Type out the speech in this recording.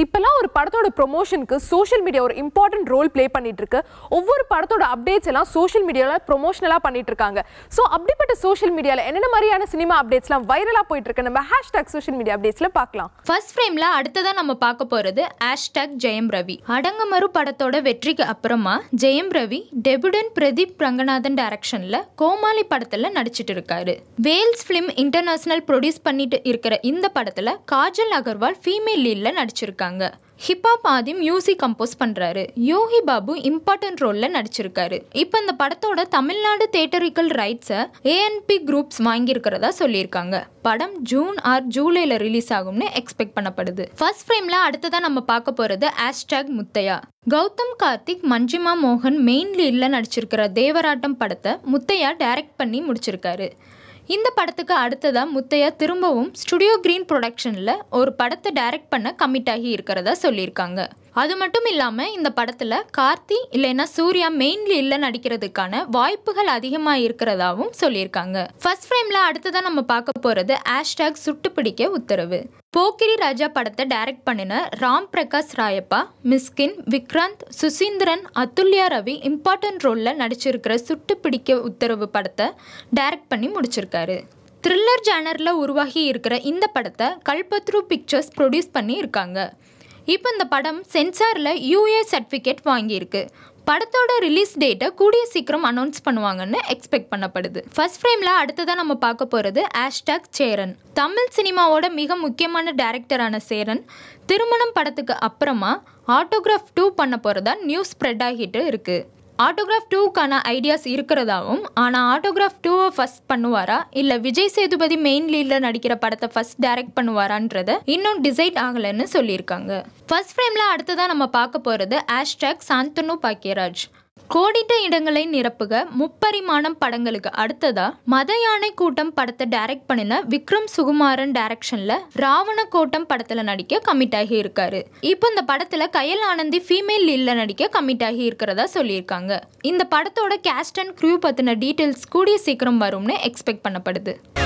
இப்பெல்லாம் ஒரு படத்தோட ப்ரொமோஷனுக்கு சோஷியல் மீடியா ஒரு இம்பார்ட்டன்ட் ரோல் ப்ளே பண்ணிட்டு இருக்கு ஒவ்வொரு படத்தோட அப்டேட்ஸ் எல்லாம் சோஷியல் மீடியாவில் ப்ரொமோஷனலாக பண்ணிட்டு இருக்காங்க ஸோ அப்படிப்பட்ட சோஷியல் மீடியாவில் என்னென்ன மாதிரியான சினிமா அப்டேட்ஸ்லாம் வைரலாக போயிட்டு இருக்கு நம்ம ஹேஷ்டாக் சோஷியல் மீடியா அப்டேட்ஸ்ல பார்க்கலாம் ஃபர்ஸ்ட் ஃப்ரேம்ல அடுத்ததா நம்ம பார்க்க போறது ஹேஷ்டாக் ஜெயம் ரவி அடங்கமறு படத்தோட வெற்றிக்கு அப்புறமா ஜெயம் ரவி டெபுடன் பிரதீப் ரங்கநாதன் டைரக்ஷன்ல கோமாளி படத்துல நடிச்சிட்டு இருக்காரு வேல்ஸ் ஃபிலிம் இன்டர்நேஷனல் ப்ரொடியூஸ் பண்ணிட்டு இருக்கிற இந்த படத்துல காஜல் அகர்வால் ஃபீமேல் லீட்ல நடிச்சிருக்காங்க ஹிப்ஹாப் ஆதி மியூசிக் கம்போஸ் பண்றாரு யோகி பாபு இம்பார்ட்டன்ட் ரோல்ல நடிச்சிருக்காரு இப்போ இந்த படத்தோட தமிழ்நாடு தேட்டரிக்கல் ரைட்ஸை ஏஎன்பி குரூப்ஸ் வாங்கியிருக்கிறதா சொல்லியிருக்காங்க படம் ஜூன் ஆர் ஜூலைல ரிலீஸ் ஆகும்னு எக்ஸ்பெக்ட் பண்ணப்படுது ஃபர்ஸ்ட் ஃப்ரேம்ல அடுத்ததா நம்ம பார்க்க போறது ஹேஷ்டாக் முத்தையா கௌதம் கார்த்திக் மஞ்சிமா மோகன் மெயின் லீட்ல நடிச்சிருக்கிற தேவராட்டம் படத்தை முத்தையா டைரக்ட் பண்ணி முடிச்சிருக்காரு இந்த படத்துக்கு அடுத்ததா முத்தையா திரும்பவும் ஸ்டுடியோ கிரீன் ப்ரொடக்ஷனில் ஒரு படத்தை டைரக்ட் பண்ண கமிட் ஆகி இருக்கிறதா சொல்லியிருக்காங்க அது மட்டும் இல்லாமல் இந்த படத்தில் கார்த்தி இல்லைன்னா சூர்யா மெயின் லீடில் நடிக்கிறதுக்கான வாய்ப்புகள் அதிகமாக இருக்கிறதாவும் சொல்லியிருக்காங்க ஃபர்ஸ்ட் ஃப்ரேமில் அடுத்ததாக நம்ம பார்க்க போகிறது ஹேஷ்டாக் சுட்டு பிடிக்க உத்தரவு போக்கிரி ராஜா படத்தை டைரக்ட் பண்ணின ராம் பிரகாஷ் ராயப்பா மிஸ்கின் விக்ராந்த் சுசீந்திரன் அதுல்யா ரவி இம்பார்ட்டன்ட் ரோலில் நடிச்சிருக்கிற சுட்டு பிடிக்க உத்தரவு படத்தை டைரக்ட் பண்ணி முடிச்சிருக்காரு த்ரில்லர் ஜானரில் உருவாகி இருக்கிற இந்த படத்தை கல்பத்ரு பிக்சர்ஸ் ப்ரொடியூஸ் பண்ணி இருக்காங்க இப்போ இந்த படம் சென்சாரில் யூஏ சர்டிஃபிகேட் வாங்கியிருக்கு படத்தோட ரிலீஸ் டேட்டை கூடிய சீக்கிரம் அனௌன்ஸ் பண்ணுவாங்கன்னு எக்ஸ்பெக்ட் பண்ணப்படுது ஃபர்ஸ்ட் ஃப்ரேமில் அடுத்ததாக நம்ம பார்க்க போகிறது ஹேஷ்டாக் சேரன் தமிழ் சினிமாவோட மிக முக்கியமான டைரக்டரான சேரன் திருமணம் படத்துக்கு அப்புறமா ஆட்டோகிராஃப் டூ பண்ண போகிறதா நியூஸ் ஸ்ப்ரெட் ஆகிட்டு இருக்குது ஆட்டோகிராஃப் டூக்கான ஐடியாஸ் இருக்கிறதாவும் ஆனால் ஆட்டோகிராஃப் டூவை ஃபஸ்ட் பண்ணுவாரா இல்லை விஜய் சேதுபதி மெயின் லீடில் நடிக்கிற படத்தை ஃபஸ்ட் டைரக்ட் பண்ணுவாரான்றத இன்னும் டிசைட் ஆகலைன்னு சொல்லியிருக்காங்க ஃபர்ஸ்ட் ஃப்ரேமில் அடுத்ததாக நம்ம பார்க்க போகிறது ஹேஷ்டாக் சாந்தனு பாக்கியராஜ் கோடிட்ட இடங்களை நிரப்புக முப்பரிமாணம் படங்களுக்கு அடுத்ததா மத யானை கூட்டம் படத்தை டைரக்ட் பண்ணின விக்ரம் சுகுமாரன் டைரக்ஷன்ல ராவண கோட்டம் படத்துல நடிக்க கமிட் ஆகி இருக்காரு இப்போ இந்த படத்துல கயல் ஆனந்தி ஃபீமேல் லீட்ல நடிக்க கமிட் ஆகி இருக்கிறதா சொல்லியிருக்காங்க இந்த படத்தோட கேஸ்ட் அண்ட் க்ரூ பத்தின டீட்டெயில்ஸ் கூடிய சீக்கிரம் வரும்னு எக்ஸ்பெக்ட் பண்ணப்படுது